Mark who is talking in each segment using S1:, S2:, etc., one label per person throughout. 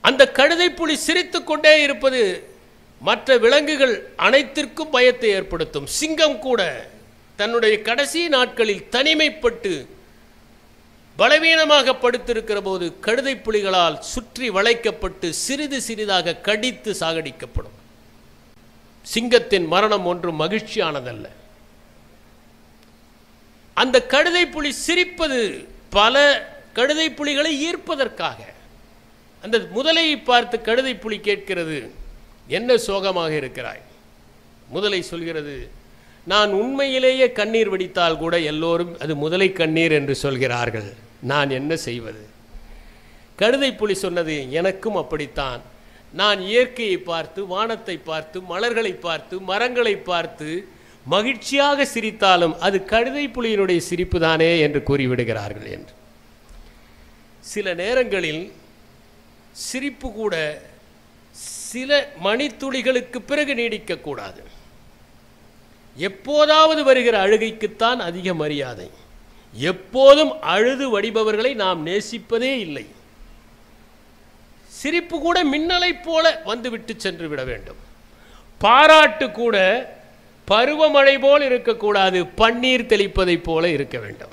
S1: அந்த கழுதை புலி சிரித்துக் கொண்டே இருப்பது மற்ற விலங்குகள் அனைத்திற்கும் பயத்தை ஏற்படுத்தும் சிங்கம் கூட தன்னுடைய கடைசி நாட்களில் தனிமைப்பட்டு பலவீனமாக படுத்திருக்கிற போது கழுதை புலிகளால் சுற்றி வளைக்கப்பட்டு சிறிது சிறிதாக கடித்து சாகடிக்கப்படும் சிங்கத்தின் மரணம் ஒன்றும் மகிழ்ச்சியானதல்ல அந்த கழுதை புலி சிரிப்பது பல கழுதை புலிகளை ஈர்ப்பதற்காக அந்த முதலையை பார்த்து கழுதை புலி கேட்கிறது என்ன சோகமாக இருக்கிறாய் முதலை சொல்கிறது நான் உண்மையிலேயே கண்ணீர் வடித்தால் கூட எல்லோரும் அது முதலை கண்ணீர் என்று சொல்கிறார்கள் நான் என்ன செய்வது கழுதை புலி சொன்னது எனக்கும் அப்படித்தான் நான் இயற்கையை பார்த்து வானத்தை பார்த்து மலர்களை பார்த்து மரங்களை பார்த்து மகிழ்ச்சியாக சிரித்தாலும் அது கழுதை புலியினுடைய சிரிப்பு தானே என்று கூறிவிடுகிறார்கள் என்று சில நேரங்களில் சிரிப்பு கூட சில மணித்துளிகளுக்கு பிறகு நீடிக்கக்கூடாது எப்போதாவது வருகிற அழுகைக்குத்தான் அதிக மரியாதை எப்போதும் அழுது வடிபவர்களை நாம் நேசிப்பதே இல்லை சிரிப்பு கூட மின்னலைப் போல வந்துவிட்டு சென்று விட வேண்டும் பாராட்டு கூட பருவமழை போல் இருக்கக்கூடாது பன்னீர் தெளிப்பதைப் போல இருக்க வேண்டும்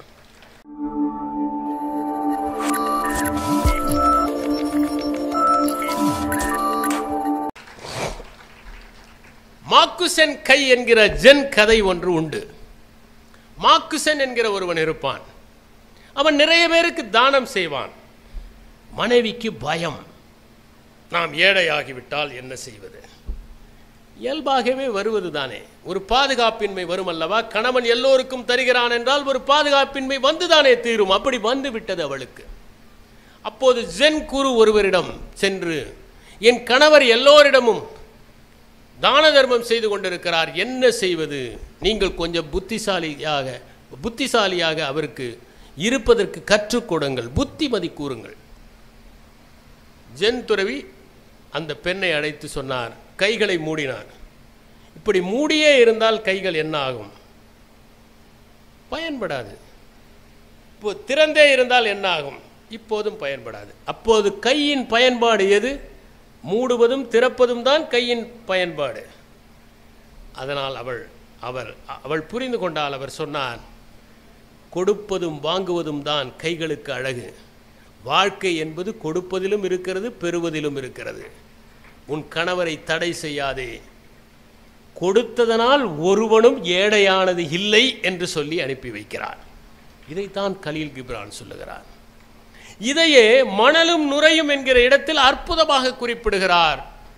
S1: மாக்குசென் கை என்கிற ஜென் கதை ஒன்று உண்டு மாக்குசென் என்கிற ஒருவன் இருப்பான் அவன் நிறைய பேருக்கு தானம் செய்வான் மனைவிக்கு பயம் நாம் ஏழையாகிவிட்டால் என்ன செய்வது இயல்பாகவே வருவது தானே ஒரு பாதுகாப்பின்மை வரும் அல்லவா கணவன் எல்லோருக்கும் தருகிறான் என்றால் ஒரு பாதுகாப்பின்மை வந்துதானே தீரும் அப்படி வந்து விட்டது அவளுக்கு அப்போது ஜென் குரு ஒருவரிடம் சென்று என் கணவர் எல்லோரிடமும் தான தர்மம் செய்து கொண்டிருக்கிறார் என்ன செய்வது நீங்கள் கொஞ்சம் புத்திசாலியாக புத்திசாலியாக அவருக்கு இருப்பதற்கு கற்றுக் கொடுங்கள் புத்திமதி கூறுங்கள் ஜென் துறவி அந்த பெண்ணை அழைத்து சொன்னார் கைகளை மூடினார் இப்படி மூடியே இருந்தால் கைகள் என்ன ஆகும் பயன்படாது இப்போ திறந்தே இருந்தால் என்ன ஆகும் இப்போதும் பயன்படாது அப்போது கையின் பயன்பாடு எது மூடுவதும் திறப்பதும் தான் கையின் பயன்பாடு அதனால் அவள் அவர் அவள் புரிந்து கொண்டால் அவர் சொன்னார் கொடுப்பதும் வாங்குவதும் தான் கைகளுக்கு அழகு வாழ்க்கை என்பது கொடுப்பதிலும் இருக்கிறது பெறுவதிலும் இருக்கிறது உன் கணவரை தடை செய்யாதே கொடுத்ததனால் ஒருவனும் ஏழையானது இல்லை என்று சொல்லி அனுப்பி வைக்கிறார் இதைத்தான் கலீல் கிப்ரான் சொல்லுகிறார் இதையே மணலும் நுரையும் என்கிற இடத்தில் அற்புதமாக குறிப்பிடுகிறார்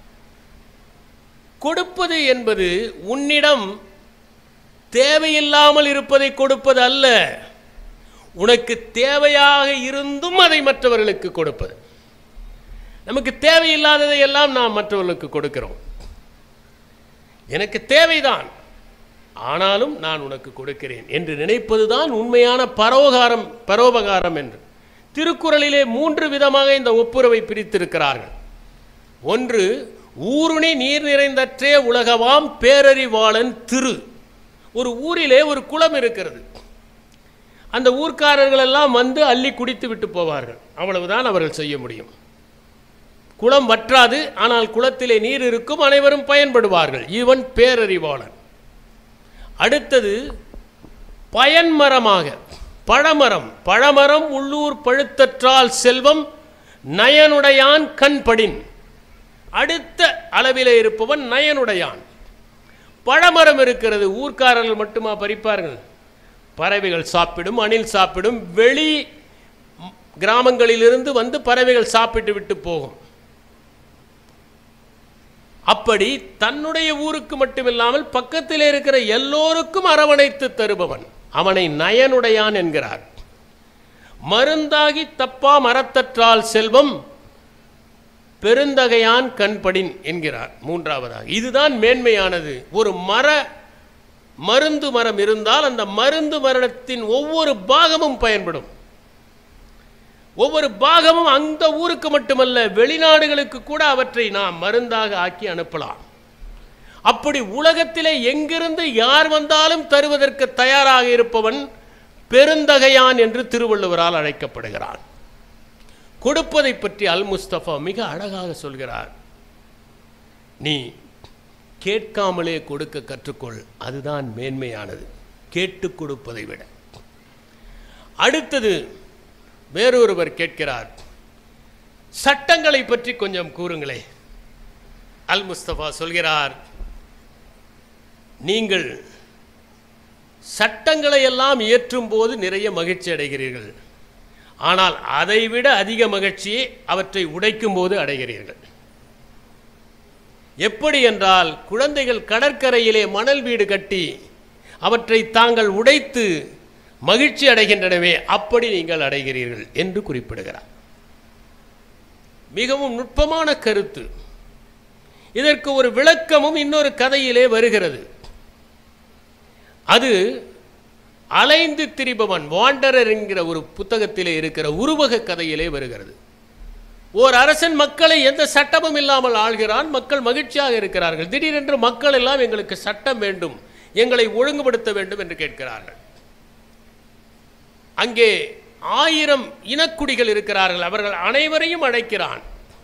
S1: கொடுப்பது என்பது உன்னிடம் தேவையில்லாமல் இருப்பதை கொடுப்பது அல்ல உனக்கு தேவையாக இருந்தும் அதை மற்றவர்களுக்கு கொடுப்பது நமக்கு தேவையில்லாததை எல்லாம் நாம் மற்றவர்களுக்கு கொடுக்கிறோம் எனக்கு தேவைதான் ஆனாலும் நான் உனக்கு கொடுக்கிறேன் என்று நினைப்பதுதான் உண்மையான பரோகாரம் பரோபகாரம் என்று திருக்குறளிலே மூன்று விதமாக இந்த ஒப்புரவை பிரித்திருக்கிறார்கள் ஒன்று ஊருணி நீர் நிறைந்தற்றே உலகவாம் பேரறிவாளன் திரு ஒரு ஊரிலே ஒரு குளம் இருக்கிறது அந்த ஊர்க்காரர்கள் எல்லாம் வந்து அள்ளி குடித்து விட்டு போவார்கள் அவ்வளவுதான் அவர்கள் செய்ய முடியும் குளம் வற்றாது ஆனால் குளத்திலே நீர் இருக்கும் அனைவரும் பயன்படுவார்கள் இவன் பேரறிவாளன் அடுத்தது பயன்மரமாக பழமரம் பழமரம் உள்ளூர் பழுத்தற்றால் செல்வம் நயனுடையான் கண்படின் அடுத்த அளவிலே இருப்பவன் நயனுடையான் பழமரம் இருக்கிறது ஊர்க்காரர்கள் மட்டுமா பறிப்பார்கள் பறவைகள் சாப்பிடும் அணில் சாப்பிடும் வெளி கிராமங்களிலிருந்து வந்து பறவைகள் சாப்பிட்டு விட்டு போகும் அப்படி தன்னுடைய ஊருக்கு மட்டுமில்லாமல் பக்கத்தில் இருக்கிற எல்லோருக்கும் அரவணைத்து தருபவன் அவனை நயனுடையான் என்கிறார் மருந்தாகி தப்பா மரத்தற்றால் செல்வம் பெருந்தகையான் கண்படின் என்கிறார் மூன்றாவதாக இதுதான் மேன்மையானது ஒரு மர மருந்து மரம் இருந்தால் அந்த மருந்து மரணத்தின் ஒவ்வொரு பாகமும் பயன்படும் ஒவ்வொரு பாகமும் அந்த ஊருக்கு மட்டுமல்ல வெளிநாடுகளுக்கு கூட அவற்றை நாம் மருந்தாக ஆக்கி அனுப்பலாம் அப்படி உலகத்திலே எங்கிருந்து யார் வந்தாலும் தருவதற்கு தயாராக இருப்பவன் பெருந்தகையான் என்று திருவள்ளுவரால் அழைக்கப்படுகிறான் கொடுப்பதை பற்றி அல் முஸ்தபா மிக அழகாக சொல்கிறார் நீ கேட்காமலே கொடுக்க கற்றுக்கொள் அதுதான் மேன்மையானது கேட்டு கொடுப்பதை விட அடுத்தது வேறொருவர் கேட்கிறார் சட்டங்களை பற்றி கொஞ்சம் கூறுங்களே அல் முஸ்தபா சொல்கிறார் நீங்கள் சட்டங்களை எல்லாம் இயற்றும் போது நிறைய மகிழ்ச்சி அடைகிறீர்கள் ஆனால் அதைவிட அதிக மகிழ்ச்சியை அவற்றை உடைக்கும் போது அடைகிறீர்கள் எப்படி என்றால் குழந்தைகள் கடற்கரையிலே மணல் வீடு கட்டி அவற்றை தாங்கள் உடைத்து மகிழ்ச்சி அடைகின்றனவே அப்படி நீங்கள் அடைகிறீர்கள் என்று குறிப்பிடுகிறார் மிகவும் நுட்பமான கருத்து இதற்கு ஒரு விளக்கமும் இன்னொரு கதையிலே வருகிறது அது அலைந்து திரிபவன் வாண்டரர் என்கிற ஒரு புத்தகத்திலே இருக்கிற உருவக கதையிலே வருகிறது ஓர் அரசன் மக்களை எந்த சட்டமும் இல்லாமல் ஆள்கிறான் மக்கள் மகிழ்ச்சியாக இருக்கிறார்கள் திடீரென்று மக்கள் எல்லாம் எங்களுக்கு சட்டம் வேண்டும் எங்களை ஒழுங்குபடுத்த வேண்டும் என்று கேட்கிறார்கள் அங்கே ஆயிரம் இனக்குடிகள் இருக்கிறார்கள் அவர்கள் அனைவரையும் அழைக்கிறான்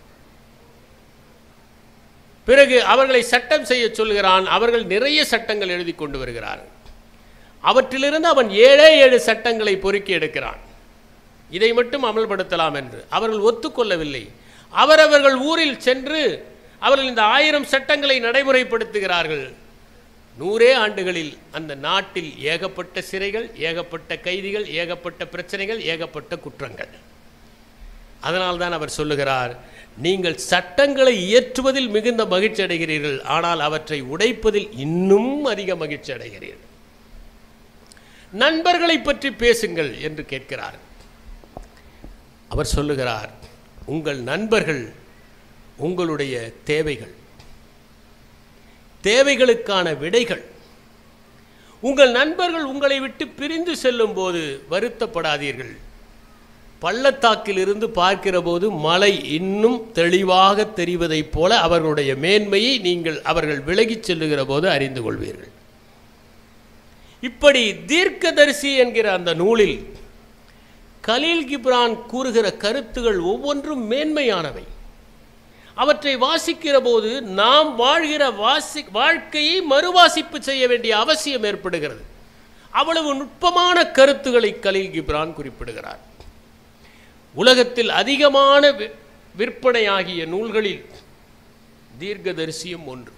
S1: பிறகு அவர்களை சட்டம் செய்ய சொல்கிறான் அவர்கள் நிறைய சட்டங்கள் எழுதி கொண்டு வருகிறார்கள் அவற்றிலிருந்து அவன் ஏழே ஏழு சட்டங்களை பொறுக்கி எடுக்கிறான் இதை மட்டும் அமல்படுத்தலாம் என்று அவர்கள் ஒத்துக்கொள்ளவில்லை அவரவர்கள் ஊரில் சென்று அவர்கள் இந்த ஆயிரம் சட்டங்களை நடைமுறைப்படுத்துகிறார்கள் நூறே ஆண்டுகளில் அந்த நாட்டில் ஏகப்பட்ட சிறைகள் ஏகப்பட்ட கைதிகள் ஏகப்பட்ட பிரச்சனைகள் ஏகப்பட்ட குற்றங்கள் அதனால்தான் அவர் சொல்லுகிறார் நீங்கள் சட்டங்களை இயற்றுவதில் மிகுந்த மகிழ்ச்சி அடைகிறீர்கள் ஆனால் அவற்றை உடைப்பதில் இன்னும் அதிக மகிழ்ச்சி அடைகிறீர்கள் நண்பர்களை பற்றி பேசுங்கள் என்று கேட்கிறார் அவர் சொல்லுகிறார் உங்கள் நண்பர்கள் உங்களுடைய தேவைகள் தேவைகளுக்கான விடைகள் உங்கள் நண்பர்கள் உங்களை விட்டு பிரிந்து செல்லும் போது வருத்தப்படாதீர்கள் பள்ளத்தாக்கில் இருந்து பார்க்கிற போது மலை இன்னும் தெளிவாக தெரிவதைப் போல அவர்களுடைய மேன்மையை நீங்கள் அவர்கள் விலகிச் செல்லுகிற போது அறிந்து கொள்வீர்கள் இப்படி தீர்க்கதரிசி என்கிற அந்த நூலில் கலீல் கிப்ரான் கூறுகிற கருத்துகள் ஒவ்வொன்றும் மேன்மையானவை அவற்றை வாசிக்கிற போது நாம் வாழ்கிற வாசி வாழ்க்கையை மறுவாசிப்பு செய்ய வேண்டிய அவசியம் ஏற்படுகிறது அவ்வளவு நுட்பமான கருத்துக்களை கலீல் கிப்ரான் குறிப்பிடுகிறார் உலகத்தில் அதிகமான வி- விற்பனையாகிய நூல்களில் தீர்க்கதரிசியும் ஒன்று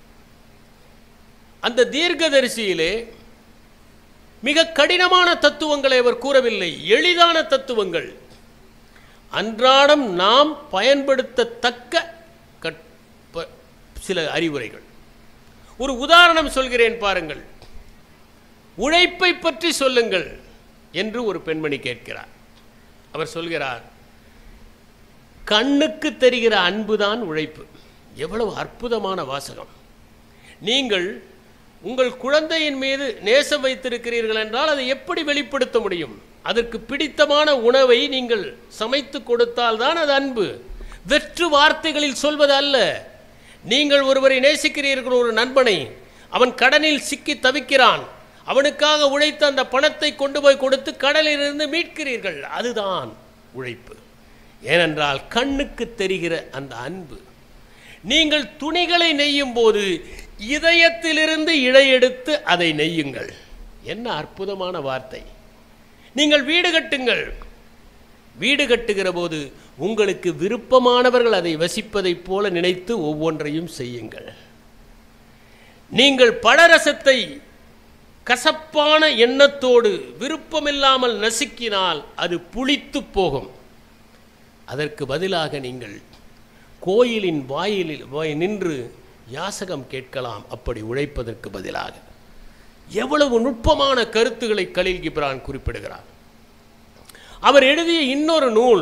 S1: அந்த தீர்க்கதரிசியிலே மிக கடினமான தத்துவங்களை அவர் கூறவில்லை எளிதான தத்துவங்கள் அன்றாடம் நாம் பயன்படுத்தத்தக்க கற்ப சில அறிவுரைகள் ஒரு உதாரணம் சொல்கிறேன் பாருங்கள் உழைப்பை பற்றி சொல்லுங்கள் என்று ஒரு பெண்மணி கேட்கிறார் அவர் சொல்கிறார் கண்ணுக்கு தெரிகிற அன்புதான் உழைப்பு எவ்வளவு அற்புதமான வாசகம் நீங்கள் உங்கள் குழந்தையின் மீது நேசம் வைத்திருக்கிறீர்கள் என்றால் அதை எப்படி வெளிப்படுத்த முடியும் அதற்கு பிடித்தமான உணவை நீங்கள் சமைத்து கொடுத்தால்தான் அது அன்பு வெற்று வார்த்தைகளில் சொல்வது அல்ல நீங்கள் ஒருவரை நேசிக்கிறீர்கள் ஒரு நண்பனை அவன் கடனில் சிக்கி தவிக்கிறான் அவனுக்காக உழைத்த அந்த பணத்தை கொண்டு போய் கொடுத்து கடலிலிருந்து மீட்கிறீர்கள் அதுதான் உழைப்பு ஏனென்றால் கண்ணுக்கு தெரிகிற அந்த அன்பு நீங்கள் துணிகளை நெய்யும் போது இதயத்திலிருந்து இழையெடுத்து அதை நெய்யுங்கள் என்ன அற்புதமான வார்த்தை நீங்கள் வீடு கட்டுங்கள் வீடு கட்டுகிற போது உங்களுக்கு விருப்பமானவர்கள் அதை வசிப்பதைப் போல நினைத்து ஒவ்வொன்றையும் செய்யுங்கள் நீங்கள் பழரசத்தை கசப்பான எண்ணத்தோடு விருப்பமில்லாமல் நசுக்கினால் அது புளித்து போகும் அதற்கு பதிலாக நீங்கள் கோயிலின் வாயிலில் வாய் நின்று யாசகம் கேட்கலாம் அப்படி உழைப்பதற்கு பதிலாக எவ்வளவு நுட்பமான கருத்துக்களை கலீல் கிப்ரான் குறிப்பிடுகிறார் அவர் எழுதிய இன்னொரு நூல்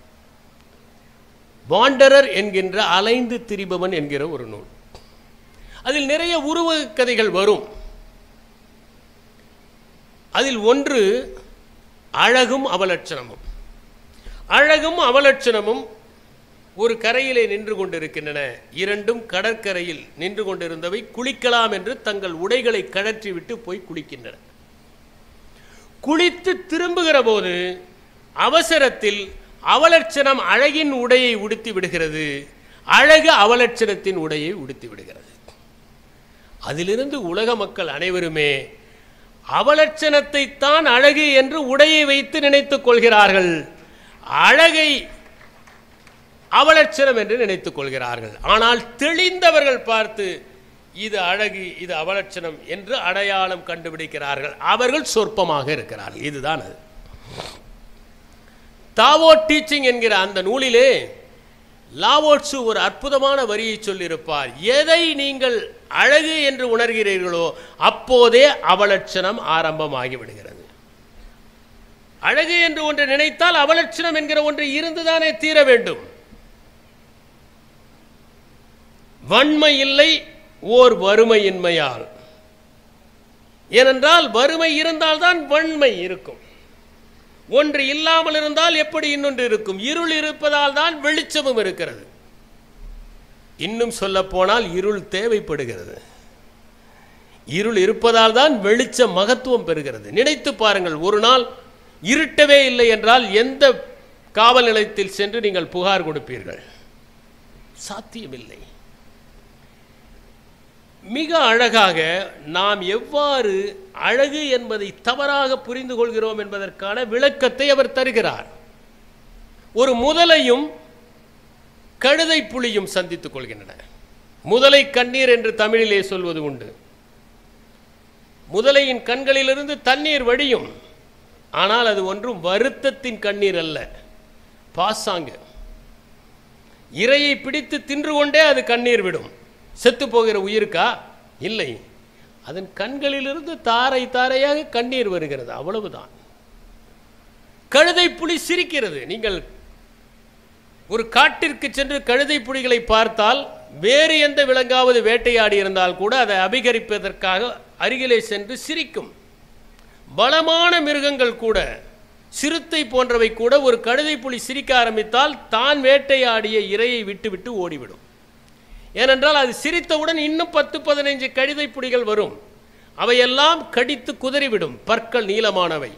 S1: வாண்டரர் என்கின்ற அலைந்து திரிபவன் என்கிற ஒரு நூல் அதில் நிறைய உருவக கதைகள் வரும் அதில் ஒன்று அழகும் அவலட்சணமும் அழகும் அவலட்சணமும் ஒரு கரையிலே நின்று கொண்டிருக்கின்றன இரண்டும் கடற்கரையில் நின்று கொண்டிருந்தவை குளிக்கலாம் என்று தங்கள் உடைகளை கழற்றி விட்டு போய் குளிக்கின்றன குளித்து திரும்புகிற போது அவசரத்தில் அவலட்சணம் அழகின் உடையை உடுத்தி விடுகிறது அழகு அவலட்சணத்தின் உடையை உடுத்தி விடுகிறது அதிலிருந்து உலக மக்கள் அனைவருமே அவலட்சணத்தை தான் அழகு என்று உடையை வைத்து நினைத்துக் கொள்கிறார்கள் அழகை அவலட்சணம் என்று நினைத்துக் கொள்கிறார்கள் ஆனால் தெளிந்தவர்கள் பார்த்து இது அழகு இது அவலட்சணம் என்று அடையாளம் கண்டுபிடிக்கிறார்கள் அவர்கள் சொற்பமாக இருக்கிறார்கள் இதுதான் அது தாவோ டீச்சிங் என்கிற அந்த நூலிலே லாவோட்சு ஒரு அற்புதமான வரியை சொல்லியிருப்பார் எதை நீங்கள் அழகு என்று உணர்கிறீர்களோ அப்போதே அவலட்சணம் ஆரம்பமாகி விடுகிறது அழகு என்று ஒன்று நினைத்தால் அவலட்சணம் என்கிற ஒன்று இருந்துதானே தீர வேண்டும் வன்மை இல்லை ஓர் வறுமையின்மையால் ஏனென்றால் வறுமை இருந்தால்தான் வன்மை இருக்கும் ஒன்று இல்லாமல் இருந்தால் எப்படி இன்னொன்று இருக்கும் இருள் இருப்பதால் தான் வெளிச்சமும் இருக்கிறது இன்னும் சொல்ல போனால் இருள் தேவைப்படுகிறது இருள் இருப்பதால் தான் வெளிச்சம் மகத்துவம் பெறுகிறது நினைத்து பாருங்கள் ஒரு நாள் இருட்டவே இல்லை என்றால் எந்த காவல் நிலையத்தில் சென்று நீங்கள் புகார் கொடுப்பீர்கள் சாத்தியமில்லை மிக அழகாக நாம் எவ்வாறு அழகு என்பதை தவறாக புரிந்து கொள்கிறோம் என்பதற்கான விளக்கத்தை அவர் தருகிறார் ஒரு முதலையும் கழுதை புலியும் சந்தித்துக் கொள்கின்றன முதலை கண்ணீர் என்று தமிழிலே சொல்வது உண்டு முதலையின் கண்களிலிருந்து தண்ணீர் வடியும் ஆனால் அது ஒன்றும் வருத்தத்தின் கண்ணீர் அல்ல பாசாங்கு இரையை பிடித்து தின்று கொண்டே அது கண்ணீர் விடும் செத்து போகிற உயிருக்கா இல்லை அதன் கண்களிலிருந்து தாரை தாரையாக கண்ணீர் வருகிறது அவ்வளவுதான் கழுதை புலி சிரிக்கிறது நீங்கள் ஒரு காட்டிற்கு சென்று கழுதை புலிகளை பார்த்தால் வேறு எந்த விலங்காவது வேட்டையாடி இருந்தால் கூட அதை அபிகரிப்பதற்காக அருகிலே சென்று சிரிக்கும் பலமான மிருகங்கள் கூட சிறுத்தை போன்றவை கூட ஒரு கழுதை புலி சிரிக்க ஆரம்பித்தால் தான் வேட்டையாடிய இரையை விட்டுவிட்டு ஓடிவிடும் ஏனென்றால் அது சிரித்தவுடன் இன்னும் பத்து பதினைஞ்சு கழுதை புலிகள் வரும் அவையெல்லாம் கடித்து குதறிவிடும் பற்கள் நீளமானவை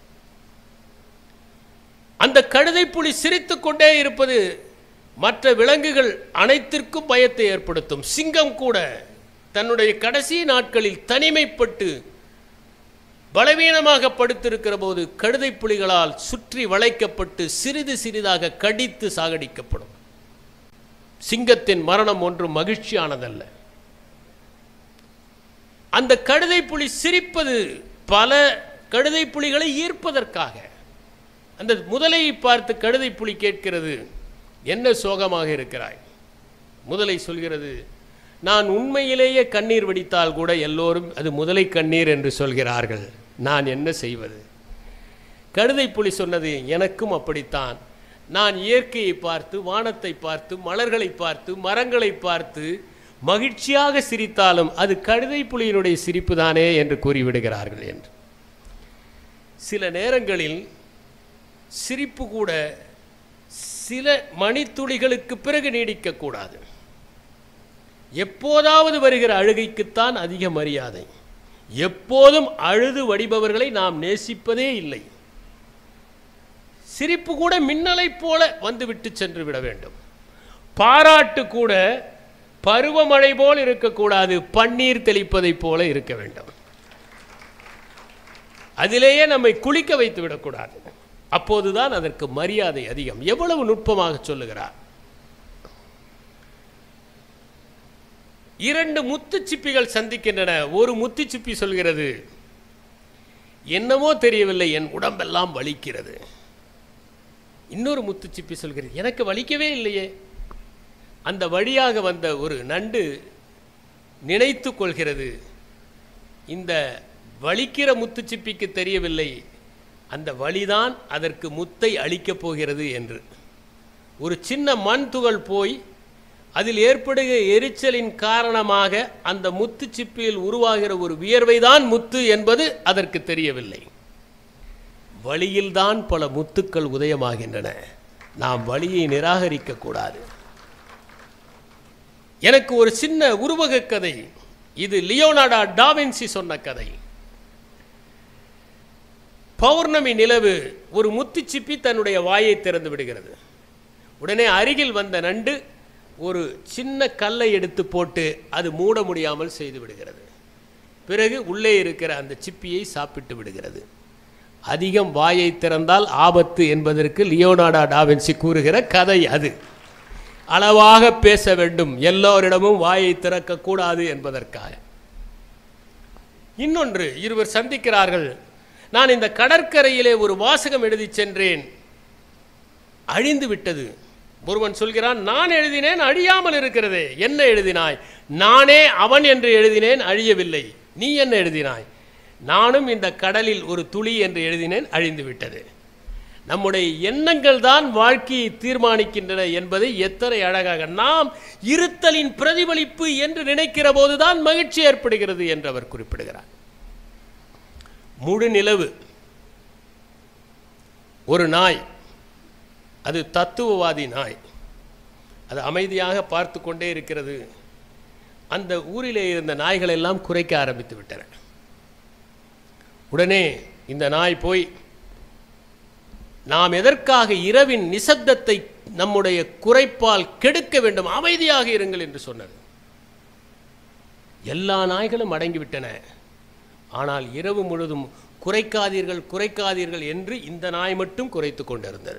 S1: அந்த கழுதை புலி சிரித்துக் கொண்டே இருப்பது மற்ற விலங்குகள் அனைத்திற்கும் பயத்தை ஏற்படுத்தும் சிங்கம் கூட தன்னுடைய கடைசி நாட்களில் தனிமைப்பட்டு பலவீனமாக படுத்திருக்கிற போது கழுதை புலிகளால் சுற்றி வளைக்கப்பட்டு சிறிது சிறிதாக கடித்து சாகடிக்கப்படும் சிங்கத்தின் மரணம் ஒன்றும் மகிழ்ச்சியானதல்ல அந்த கழுதை புலி சிரிப்பது பல கழுதை புலிகளை ஈர்ப்பதற்காக அந்த முதலையை பார்த்து கழுதை புலி கேட்கிறது என்ன சோகமாக இருக்கிறாய் முதலை சொல்கிறது நான் உண்மையிலேயே கண்ணீர் வடித்தால் கூட எல்லோரும் அது முதலை கண்ணீர் என்று சொல்கிறார்கள் நான் என்ன செய்வது கழுதை புலி சொன்னது எனக்கும் அப்படித்தான் நான் இயற்கையை பார்த்து வானத்தை பார்த்து மலர்களை பார்த்து மரங்களை பார்த்து மகிழ்ச்சியாக சிரித்தாலும் அது கழுதை புலியினுடைய சிரிப்பு தானே என்று கூறிவிடுகிறார்கள் என்று சில நேரங்களில் சிரிப்பு கூட சில மணித்துளிகளுக்கு பிறகு நீடிக்கக்கூடாது எப்போதாவது வருகிற அழுகைக்குத்தான் அதிக மரியாதை எப்போதும் அழுது வடிபவர்களை நாம் நேசிப்பதே இல்லை சிரிப்பு கூட மின்னலைப் போல வந்துவிட்டு சென்று விட வேண்டும் பாராட்டு கூட பருவமழை போல் இருக்கக்கூடாது பன்னீர் தெளிப்பதைப் போல இருக்க வேண்டும் அதிலேயே நம்மை குளிக்க வைத்து விடக்கூடாது அப்போதுதான் அதற்கு மரியாதை அதிகம் எவ்வளவு நுட்பமாக சொல்லுகிறார் இரண்டு முத்துச்சிப்பிகள் சந்திக்கின்றன ஒரு முத்துச்சிப்பி சொல்கிறது என்னமோ தெரியவில்லை என் உடம்பெல்லாம் வலிக்கிறது இன்னொரு முத்துச்சிப்பி சொல்கிறது எனக்கு வலிக்கவே இல்லையே அந்த வழியாக வந்த ஒரு நண்டு நினைத்து கொள்கிறது இந்த வலிக்கிற முத்துச்சிப்பிக்கு தெரியவில்லை அந்த வழிதான் அதற்கு முத்தை அளிக்கப் போகிறது என்று ஒரு சின்ன மண் துகள் போய் அதில் ஏற்படுகிற எரிச்சலின் காரணமாக அந்த முத்து சிப்பியில் உருவாகிற ஒரு வியர்வைதான் முத்து என்பது அதற்கு தெரியவில்லை வழியில்தான் பல முத்துக்கள் உதயமாகின்றன நாம் வழியை நிராகரிக்க கூடாது எனக்கு ஒரு சின்ன உருவக கதை இது லியோனார்டா டாவின்சி சொன்ன கதை பௌர்ணமி நிலவு ஒரு முத்துச்சிப்பி தன்னுடைய வாயை திறந்து விடுகிறது உடனே அருகில் வந்த நண்டு ஒரு சின்ன கல்லை எடுத்து போட்டு அது மூட முடியாமல் செய்து விடுகிறது பிறகு உள்ளே இருக்கிற அந்த சிப்பியை சாப்பிட்டு விடுகிறது அதிகம் வாயை திறந்தால் ஆபத்து என்பதற்கு லியோனார்டா டாவின்சி கூறுகிற கதை அது அளவாக பேச வேண்டும் எல்லோரிடமும் வாயை திறக்கக்கூடாது என்பதற்காக இன்னொன்று இருவர் சந்திக்கிறார்கள் நான் இந்த கடற்கரையிலே ஒரு வாசகம் எழுதி சென்றேன் அழிந்து விட்டது ஒருவன் சொல்கிறான் நான் எழுதினேன் அழியாமல் இருக்கிறதே என்ன எழுதினாய் நானே அவன் என்று எழுதினேன் அழியவில்லை நீ என்ன எழுதினாய் நானும் இந்த கடலில் ஒரு துளி என்று எழுதினேன் அழிந்து விட்டது நம்முடைய எண்ணங்கள் தான் வாழ்க்கையை தீர்மானிக்கின்றன என்பதை எத்தனை அழகாக நாம் இருத்தலின் பிரதிபலிப்பு என்று நினைக்கிற போதுதான் மகிழ்ச்சி ஏற்படுகிறது என்று அவர் குறிப்பிடுகிறார் முழு நிலவு ஒரு நாய் அது தத்துவவாதி நாய் அது அமைதியாக பார்த்து கொண்டே இருக்கிறது அந்த ஊரிலே இருந்த நாய்கள் எல்லாம் குறைக்க ஆரம்பித்து விட்டன உடனே இந்த நாய் போய் நாம் எதற்காக இரவின் நிசப்தத்தை நம்முடைய குறைப்பால் கெடுக்க வேண்டும் அமைதியாக இருங்கள் என்று சொன்னது எல்லா நாய்களும் அடங்கிவிட்டன ஆனால் இரவு முழுதும் குறைக்காதீர்கள் குறைக்காதீர்கள் என்று இந்த நாய் மட்டும் குறைத்து கொண்டிருந்தது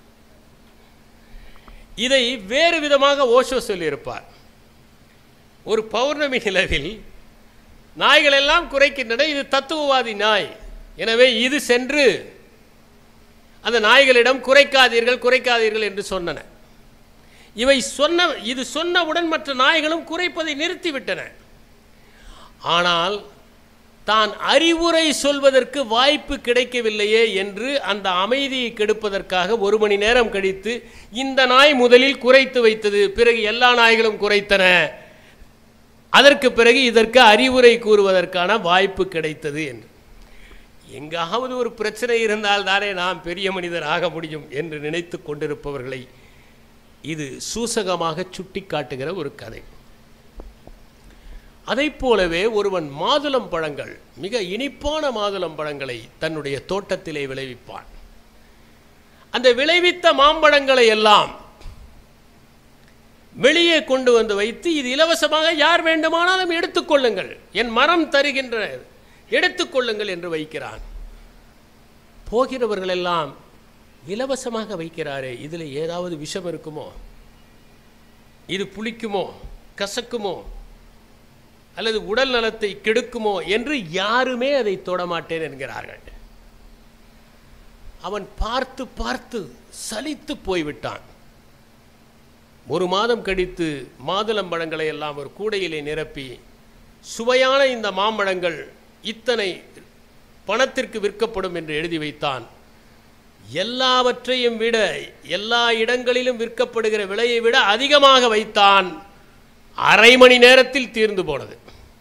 S1: இதை வேறு விதமாக ஓஷோ சொல்லியிருப்பார் ஒரு பௌர்ணமி நிலவில் நாய்கள் எல்லாம் குறைக்கின்றன இது தத்துவவாதி நாய் எனவே இது சென்று அந்த நாய்களிடம் குறைக்காதீர்கள் குறைக்காதீர்கள் என்று சொன்னன இவை சொன்ன இது சொன்னவுடன் மற்ற நாய்களும் குறைப்பதை நிறுத்திவிட்டன ஆனால் தான் அறிவுரை சொல்வதற்கு வாய்ப்பு கிடைக்கவில்லையே என்று அந்த அமைதியை கெடுப்பதற்காக ஒரு மணி நேரம் கழித்து இந்த நாய் முதலில் குறைத்து வைத்தது பிறகு எல்லா நாய்களும் குறைத்தன அதற்கு பிறகு இதற்கு அறிவுரை கூறுவதற்கான வாய்ப்பு கிடைத்தது என்று எங்காவது ஒரு பிரச்சனை இருந்தால் தானே நாம் பெரிய மனிதர் ஆக முடியும் என்று நினைத்து கொண்டிருப்பவர்களை இது சூசகமாக சுட்டி காட்டுகிற ஒரு கதை அதைப் போலவே ஒருவன் மாதுளம் பழங்கள் மிக இனிப்பான மாதுளம் பழங்களை தன்னுடைய தோட்டத்திலே விளைவிப்பான் அந்த விளைவித்த மாம்பழங்களை எல்லாம் வெளியே கொண்டு வந்து வைத்து இது இலவசமாக யார் வேண்டுமானாலும் எடுத்துக்கொள்ளுங்கள் என் மரம் தருகின்ற எடுத்துக்கொள்ளுங்கள் என்று வைக்கிறான் போகிறவர்கள் எல்லாம் இலவசமாக வைக்கிறாரே இதில் ஏதாவது விஷம் இருக்குமோ இது புளிக்குமோ கசக்குமோ அல்லது உடல் நலத்தை கெடுக்குமோ என்று யாருமே அதை தொடமாட்டேன் என்கிறார்கள் அவன் பார்த்து பார்த்து சலித்து போய்விட்டான் ஒரு மாதம் கழித்து மாதுளம்பழங்களை எல்லாம் ஒரு கூடையிலே நிரப்பி சுவையான இந்த மாம்பழங்கள் இத்தனை பணத்திற்கு விற்கப்படும் என்று எழுதி வைத்தான் எல்லாவற்றையும் விட எல்லா இடங்களிலும் விற்கப்படுகிற விலையை விட அதிகமாக வைத்தான் அரை மணி நேரத்தில் தீர்ந்து போனது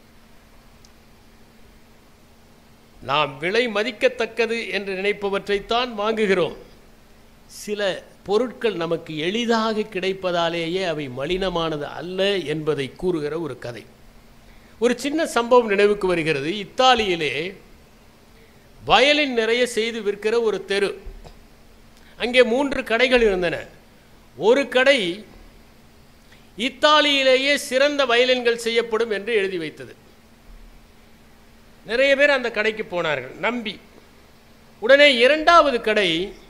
S1: நாம் விலை மதிக்கத்தக்கது என்று நினைப்பவற்றைத்தான் வாங்குகிறோம் சில பொருட்கள் நமக்கு எளிதாக கிடைப்பதாலேயே அவை மலினமானது அல்ல என்பதை கூறுகிற ஒரு கதை ஒரு சின்ன சம்பவம் நினைவுக்கு வருகிறது இத்தாலியிலே வயலின் நிறைய செய்து விற்கிற ஒரு தெரு அங்கே மூன்று கடைகள் இருந்தன ஒரு கடை இத்தாலியிலேயே சிறந்த வயலின்கள் செய்யப்படும் என்று எழுதி வைத்தது நிறைய பேர் அந்த கடைக்கு போனார்கள் நம்பி உடனே இரண்டாவது கடை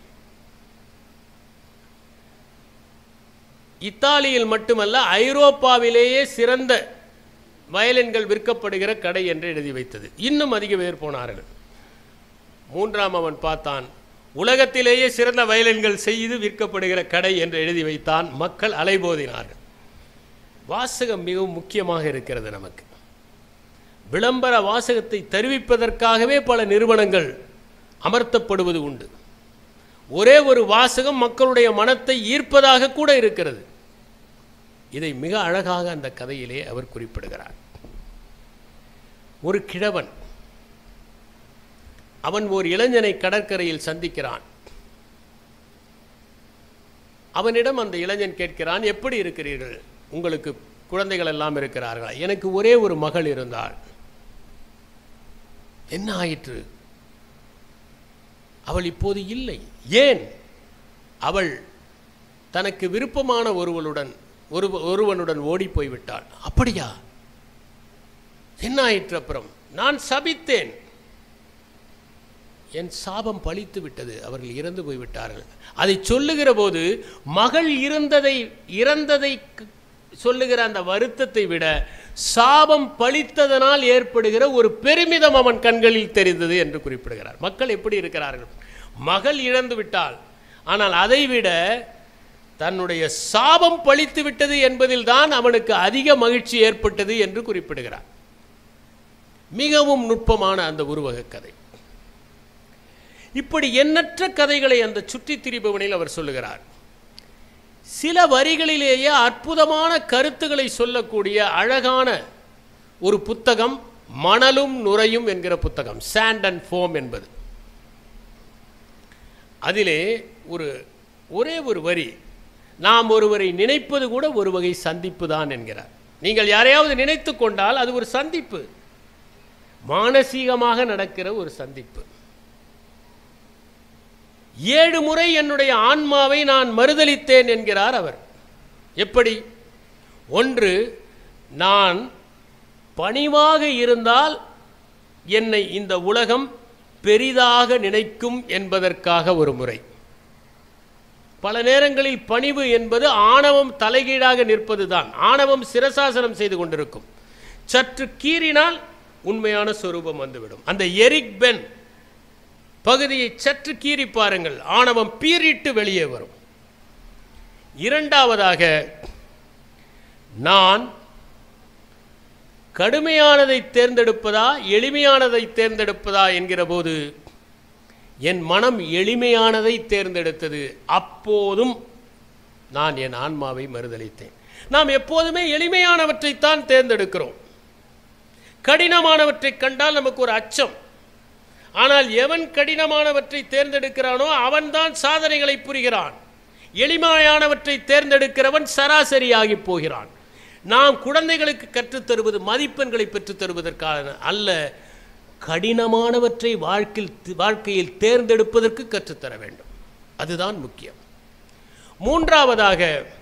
S1: இத்தாலியில் மட்டுமல்ல ஐரோப்பாவிலேயே சிறந்த வயலின்கள் விற்கப்படுகிற கடை என்று எழுதி வைத்தது இன்னும் அதிக பேர் போனார்கள் மூன்றாம் அவன் பார்த்தான் உலகத்திலேயே சிறந்த வயலின்கள் செய்து விற்கப்படுகிற கடை என்று எழுதி வைத்தான் மக்கள் அலைபோதினார்கள் வாசகம் மிகவும் முக்கியமாக இருக்கிறது நமக்கு விளம்பர வாசகத்தை தெரிவிப்பதற்காகவே பல நிறுவனங்கள் அமர்த்தப்படுவது உண்டு ஒரே ஒரு வாசகம் மக்களுடைய மனத்தை ஈர்ப்பதாக கூட இருக்கிறது இதை மிக அழகாக அந்த கதையிலே அவர் குறிப்பிடுகிறார் ஒரு கிழவன் அவன் ஓர் இளைஞனை கடற்கரையில் சந்திக்கிறான் அவனிடம் அந்த இளைஞன் கேட்கிறான் எப்படி இருக்கிறீர்கள் உங்களுக்கு குழந்தைகள் எல்லாம் இருக்கிறார்களா எனக்கு ஒரே ஒரு மகள் இருந்தாள் என்ன ஆயிற்று அவள் இப்போது இல்லை ஏன் அவள் தனக்கு விருப்பமான ஒருவனுடன் ஒரு ஒருவனுடன் ஓடி போய்விட்டாள் அப்படியா என்ன ஆயிற்று அப்புறம் நான் சபித்தேன் என் சாபம் பழித்து விட்டது அவர்கள் இறந்து போய்விட்டார்கள் அதை சொல்லுகிற போது மகள் இருந்ததை இறந்ததை க- சொல்லுகிற அந்த வருத்தத்தை விட சாபம் பழித்ததனால் ஏற்படுகிற ஒரு பெருமிதம் அவன் கண்களில் தெரிந்தது என்று குறிப்பிடுகிறார் மக்கள் எப்படி இருக்கிறார்கள் மகள் இழந்து விட்டாள் ஆனால் அதைவிட தன்னுடைய சாபம் பழித்து விட்டது என்பதில் தான் அவனுக்கு அதிக மகிழ்ச்சி ஏற்பட்டது என்று குறிப்பிடுகிறார் மிகவும் நுட்பமான அந்த உருவக கதை இப்படி எண்ணற்ற கதைகளை அந்த சுற்றித் திரிபவனில் அவர் சொல்லுகிறார் சில வரிகளிலேயே அற்புதமான கருத்துக்களை சொல்லக்கூடிய அழகான ஒரு புத்தகம் மணலும் நுரையும் என்கிற புத்தகம் சாண்ட் அண்ட் ஃபோம் என்பது அதிலே ஒரு ஒரே ஒரு வரி நாம் ஒருவரை நினைப்பது கூட ஒரு வகை சந்திப்பு தான் என்கிறார் நீங்கள் யாரையாவது நினைத்து கொண்டால் அது ஒரு சந்திப்பு மானசீகமாக நடக்கிற ஒரு சந்திப்பு ஏழு முறை என்னுடைய ஆன்மாவை நான் மறுதலித்தேன் என்கிறார் அவர் எப்படி ஒன்று நான் பணிவாக இருந்தால் என்னை இந்த உலகம் பெரிதாக நினைக்கும் என்பதற்காக ஒரு முறை பல நேரங்களில் பணிவு என்பது ஆணவம் தலைகீழாக நிற்பதுதான் ஆணவம் சிரசாசனம் செய்து கொண்டிருக்கும் சற்று கீறினால் உண்மையான சொரூபம் வந்துவிடும் அந்த எரிக் பென் பகுதியை சற்று கீறி பாருங்கள் ஆணவம் பீறிட்டு வெளியே வரும் இரண்டாவதாக நான் கடுமையானதை தேர்ந்தெடுப்பதா எளிமையானதை தேர்ந்தெடுப்பதா என்கிற போது என் மனம் எளிமையானதை தேர்ந்தெடுத்தது அப்போதும் நான் என் ஆன்மாவை மறுதளித்தேன் நாம் எப்போதுமே எளிமையானவற்றைத்தான் தேர்ந்தெடுக்கிறோம் கடினமானவற்றை கண்டால் நமக்கு ஒரு அச்சம் ஆனால் எவன் கடினமானவற்றை தேர்ந்தெடுக்கிறானோ அவன்தான் சாதனைகளை புரிகிறான் எளிமையானவற்றை தேர்ந்தெடுக்கிறவன் சராசரியாகி போகிறான் நாம் குழந்தைகளுக்கு கற்றுத் தருவது மதிப்பெண்களை பெற்றுத் தருவதற்கான அல்ல கடினமானவற்றை வாழ்க்கையில் வாழ்க்கையில் தேர்ந்தெடுப்பதற்கு கற்றுத்தர வேண்டும் அதுதான் முக்கியம் மூன்றாவதாக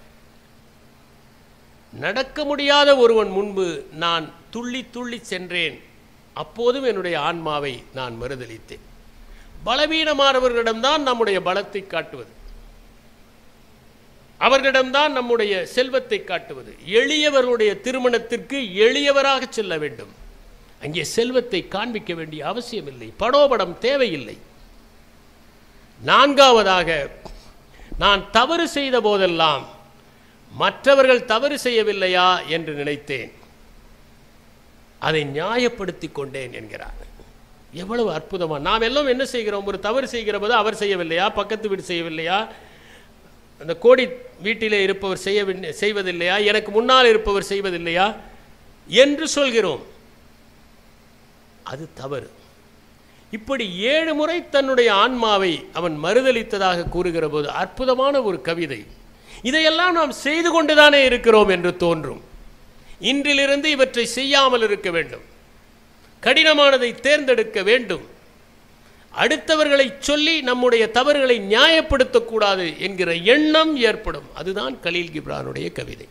S1: நடக்க முடியாத ஒருவன் முன்பு நான் துள்ளி துள்ளி சென்றேன் அப்போதும் என்னுடைய ஆன்மாவை நான் மறுதளித்தேன் பலவீனமானவர்களிடம்தான் நம்முடைய பலத்தை காட்டுவது அவர்களிடம்தான் நம்முடைய செல்வத்தை காட்டுவது எளியவர்களுடைய திருமணத்திற்கு எளியவராக செல்ல வேண்டும் அங்கே செல்வத்தை காண்பிக்க வேண்டிய அவசியமில்லை படோபடம் தேவையில்லை நான்காவதாக நான் தவறு செய்த போதெல்லாம் மற்றவர்கள் தவறு செய்யவில்லையா என்று நினைத்தேன் அதை நியாயப்படுத்தி கொண்டேன் என்கிறார் எவ்வளவு அற்புதமா நாம் எல்லாம் என்ன செய்கிறோம் ஒரு தவறு செய்கிற போது அவர் செய்யவில்லையா பக்கத்து வீடு செய்யவில்லையா அந்த கோடி வீட்டிலே இருப்பவர் செய்ய செய்வதில்லையா எனக்கு முன்னால் இருப்பவர் செய்வதில்லையா என்று சொல்கிறோம் அது தவறு இப்படி ஏழு முறை தன்னுடைய ஆன்மாவை அவன் மறுதளித்ததாக கூறுகிற போது அற்புதமான ஒரு கவிதை இதையெல்லாம் நாம் செய்து கொண்டுதானே இருக்கிறோம் என்று தோன்றும் இன்றிலிருந்து இவற்றை செய்யாமல் இருக்க வேண்டும் கடினமானதை தேர்ந்தெடுக்க வேண்டும் அடுத்தவர்களை சொல்லி நம்முடைய தவறுகளை நியாயப்படுத்தக்கூடாது என்கிற எண்ணம் ஏற்படும் அதுதான் கலீல் கிப்ரானுடைய கவிதை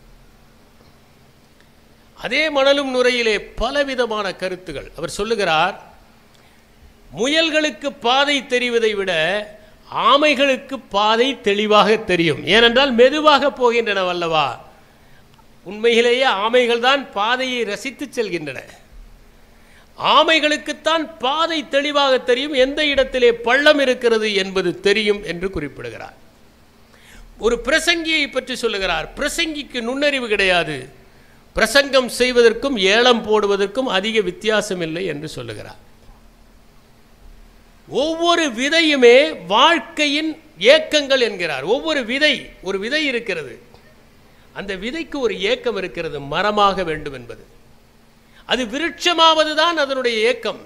S1: அதே மணலும் நுரையிலே பலவிதமான கருத்துகள் அவர் சொல்லுகிறார் முயல்களுக்கு பாதை தெரிவதை விட ஆமைகளுக்கு பாதை தெளிவாக தெரியும் ஏனென்றால் மெதுவாக போகின்றன வல்லவா உண்மையிலேயே ஆமைகள் தான் பாதையை ரசித்து செல்கின்றன ஆமைகளுக்குத்தான் பாதை தெளிவாக தெரியும் எந்த இடத்திலே பள்ளம் இருக்கிறது என்பது தெரியும் என்று குறிப்பிடுகிறார் ஒரு பிரசங்கியை பற்றி சொல்லுகிறார் பிரசங்கிக்கு நுண்ணறிவு கிடையாது பிரசங்கம் செய்வதற்கும் ஏலம் போடுவதற்கும் அதிக வித்தியாசம் இல்லை என்று சொல்லுகிறார் ஒவ்வொரு விதையுமே வாழ்க்கையின் ஏக்கங்கள் என்கிறார் ஒவ்வொரு விதை ஒரு விதை இருக்கிறது அந்த விதைக்கு ஒரு ஏக்கம் இருக்கிறது மரமாக வேண்டும் என்பது அது விருட்சமாவது தான் அதனுடைய ஏக்கம்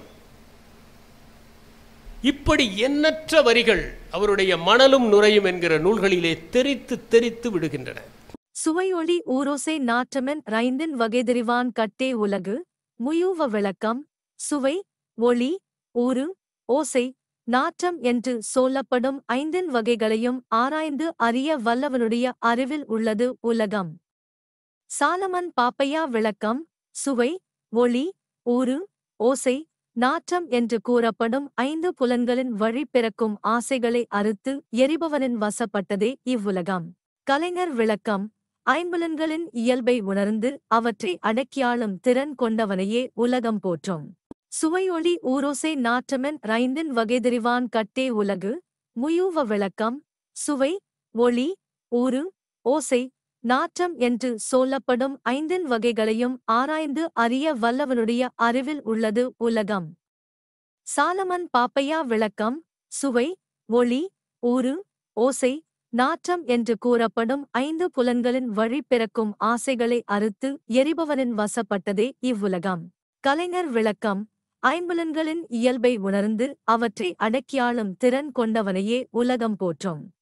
S1: இப்படி எண்ணற்ற வரிகள் அவருடைய மணலும் நுரையும் என்கிற நூல்களிலே தெரித்து தெரித்து விடுகின்றன
S2: சுவையொளி ஊரோசை நாற்றமென் ரைந்தின் வகைதெரிவான் கட்டே உலகு முயூவ விளக்கம் சுவை ஒளி ஊறு ஓசை நாற்றம் என்று சொல்லப்படும் ஐந்தின் வகைகளையும் ஆராய்ந்து அறிய வல்லவனுடைய அறிவில் உள்ளது உலகம் சாலமன் பாப்பையா விளக்கம் சுவை ஒளி ஊறு ஓசை நாற்றம் என்று கூறப்படும் ஐந்து புலன்களின் வழி பிறக்கும் ஆசைகளை அறுத்து எரிபவனின் வசப்பட்டதே இவ்வுலகம் கலைஞர் விளக்கம் ஐம்புலன்களின் இயல்பை உணர்ந்து அவற்றை அடக்கியாளும் திறன் கொண்டவனையே உலகம் போற்றும் சுவையொளி ஊரோசை நாற்றமென் ரைந்தின் வகைதெரிவான் கட்டே உலகு முயூவ விளக்கம் சுவை ஒளி ஊறு ஓசை நாற்றம் என்று சொல்லப்படும் ஐந்தின் வகைகளையும் ஆராய்ந்து அறிய வல்லவனுடைய அறிவில் உள்ளது உலகம் சாலமன் பாப்பையா விளக்கம் சுவை ஒளி ஊறு ஓசை நாற்றம் என்று கூறப்படும் ஐந்து புலன்களின் வழி பிறக்கும் ஆசைகளை அறுத்து எரிபவனின் வசப்பட்டதே இவ்வுலகம் கலைஞர் விளக்கம் ஐம்புலன்களின் இயல்பை உணர்ந்து அவற்றை அடக்கியாளும் திறன் கொண்டவனையே உலகம் போற்றும்